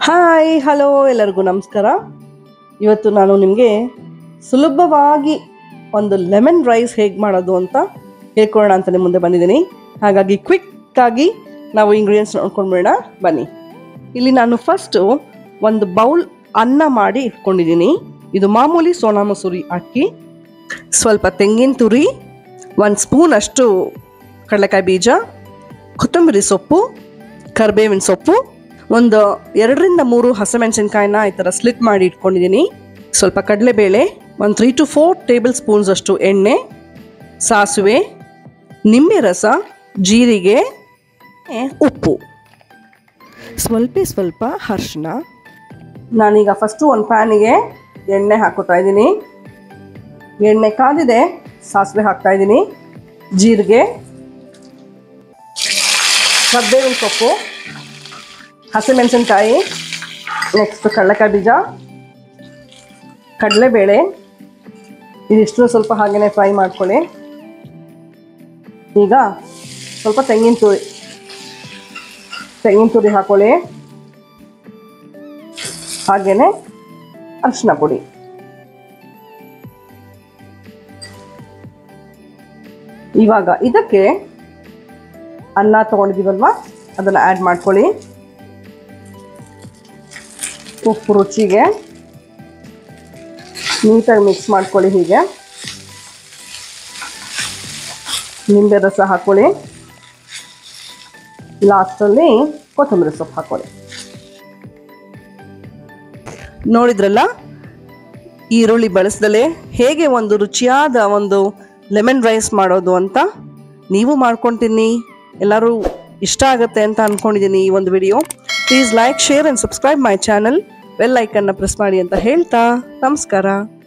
hi hello ಎಲ್ಲರಿಗೂ ನಮಸ್ಕಾರ ಇವತ್ತು ನಾನು ನಿಮಗೆ ಸುಲಭವಾಗಿ ಒಂದು ಲೆಮನ್ ರೈಸ್ ಹೇಗೆ ಮಾಡೋದು ಅಂತ ಹೇಳ್ಕೊಳ್ಳೋಣ ಅಂತ ನಿಮ್ಮ ಮುಂದೆ ಬಂದಿದ್ದೀನಿ ಹಾಗಾಗಿ ಕ್ವಿಕ್ಕಾಗಿ ನಾವು ಇಂಗ್ರೀಡಿಯೆಂಟ್ಸ್ ನೋಡ್ಕೊಂಡ್ಬಿಡೋಣ ಬನ್ನಿ ಇಲ್ಲಿ ನಾನು ಫಸ್ಟು ಒಂದು ಬೌಲ್ ಅನ್ನ ಮಾಡಿ ಇಟ್ಕೊಂಡಿದ್ದೀನಿ ಇದು ಮಾಮೂಲಿ ಸೋನಾ ಮಸೂರಿ ಅಕ್ಕಿ ಸ್ವಲ್ಪ ತೆಂಗಿನ ತುರಿ ಒಂದು ಸ್ಪೂನ್ ಅಷ್ಟು ಕಡಲೆಕಾಯಿ ಬೀಜ ಕೊತ್ತಂಬರಿ ಸೊಪ್ಪು ಕರಿಬೇವಿನ ಸೊಪ್ಪು ಒಂದು ಎರಡರಿಂದ ಮೂರು ಹಸಿಮೆಣಸಿನ್ಕಾಯಿನ ಈ ಥರ ಸ್ಲಿಟ್ ಮಾಡಿ ಇಟ್ಕೊಂಡಿದ್ದೀನಿ ಸ್ವಲ್ಪ ಕಡಲೆಬೇಳೆ ಒಂದು three two four tablespoons ಅಷ್ಟು ಎಣ್ಣೆ ಸಾಸಿವೆ ನಿಂಬೆ ರಸ ಜೀರಿಗೆ ಏ, ಉಪ್ಪು ಸ್ವಲ್ಪ ಸ್ವಲ್ಪ ಅರಿಶಿನ ನಾನೀಗ ಫಸ್ಟು ಒಂದು ಪ್ಯಾನಿಗೆ ಎಣ್ಣೆ ಹಾಕೋತಾ ಇದ್ದೀನಿ ಎಣ್ಣೆ ಕಾದಿದೆ ಸಾಸಿವೆ ಹಾಕ್ತಾ ಇದ್ದೀನಿ ಜೀರಿಗೆ ಕರ್ಬೇವಿನ ಸೊಪ್ಪು ಹಸಿಮೆಣಸಿನ್ಕಾಯಿ ನೆಕ್ಸ್ಟ್ ಕಡಲೆಕಾಯಿ ಬೀಜ ಕಡಲೆಬೇಳೆ ಇದಿಷ್ಟು ಸ್ವಲ್ಪ ಹಾಗೆಯೇ ಫ್ರೈ ಮಾಡ್ಕೊಳ್ಳಿ ಈಗ ಸ್ವಲ್ಪ ತೆಂಗಿನ ತುರಿ ತೆಂಗಿನ ತುರಿ ಹಾಕೊಳ್ಳಿ ಹಾಗೆಯೇ ಅರಿಶಿನ ಪುಡಿ ಇವಾಗ ಇದಕ್ಕೆ ಅನ್ನ ತೊಗೊಂಡಿದ್ದೀವಲ್ವ ಅದನ್ನು ಆ್ಯಡ್ ಮಾಡ್ಕೊಳ್ಳಿ ಉಪ್ಪು ರುಚಿಗೆ ನೀಟಾಗಿ ಮಿಕ್ಸ್ ಮಾಡ್ಕೊಳ್ಳಿ ಹೀಗೆ ನಿಂಬೆ ರಸ ಹಾಕ್ಕೊಳ್ಳಿ ಲಾಸ್ಟಲ್ಲಿ ಕೊತ್ತಂಬರಿ ಸೊಪ್ಪು ಹಾಕ್ಕೊಳ್ಳಿ ನೋಡಿದ್ರಲ್ಲ ಈರುಳ್ಳಿ ಬಳಸ್ದಲೇ ಹೇಗೆ ಒಂದು ರುಚಿಯಾದ ಒಂದು ಲೆಮನ್ ರೈಸ್ ಮಾಡೋದು ಅಂತ ನೀವು ಮಾಡ್ಕೊತೀನಿ ಎಲ್ಲರೂ ಇಷ್ಟ ಆಗುತ್ತೆ ಅಂತ ಅಂದ್ಕೊಂಡಿದ್ದೀನಿ ಈ ಒಂದು video please like share and subscribe my channel bell ಐಕನ್ನ ಪ್ರೆಸ್ ಮಾಡಿ ಅಂತ ಹೇಳ್ತಾ ನಮಸ್ಕಾರ